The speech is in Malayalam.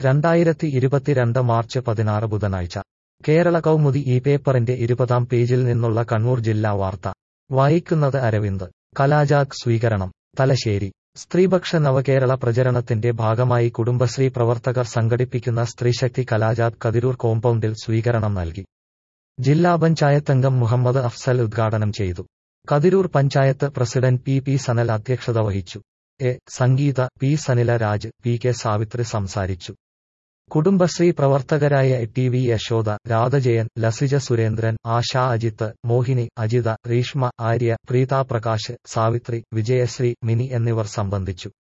രണ്ടായിരത്തി ഇരുപത്തിരണ്ട് മാർച്ച് പതിനാറ് ബുധനാഴ്ച കേരള കൗമുദി ഈ പേപ്പറിന്റെ ഇരുപതാം പേജിൽ നിന്നുള്ള കണ്ണൂർ ജില്ലാ വാർത്ത വായിക്കുന്നത് അരവിന്ദ് കലാജാത് സ്വീകരണം തലശ്ശേരി സ്ത്രീപക്ഷ നവകേരള പ്രചരണത്തിന്റെ ഭാഗമായി കുടുംബശ്രീ പ്രവർത്തകർ സംഘടിപ്പിക്കുന്ന സ്ത്രീശക്തി കലാജാത് കതിരൂർ കോമ്പൗണ്ടിൽ സ്വീകരണം നൽകി ജില്ലാ പഞ്ചായത്തംഗം മുഹമ്മദ് അഫ്സൽ ഉദ്ഘാടനം ചെയ്തു Kathiroor panchayat president P P Sanal അധ്യക്ഷത വഹിച്ചു A Sangeetha P Sanila Raj P K Savitri സംസാരിച്ചു കുടുംബശ്രീ പ്രവർത്തകരായ ടി വി യശോദ രാധജയൻ ലസിജ സുരേന്ദ്രൻ ആശാ അജിത്ത് മോഹിനി അജിത റീഷ്മ ആര്യ പ്രീത പ്രകാശ് സാവിത്രി വിജയശ്രീ മിനി എന്നിവർ സംബന്ധിച്ചു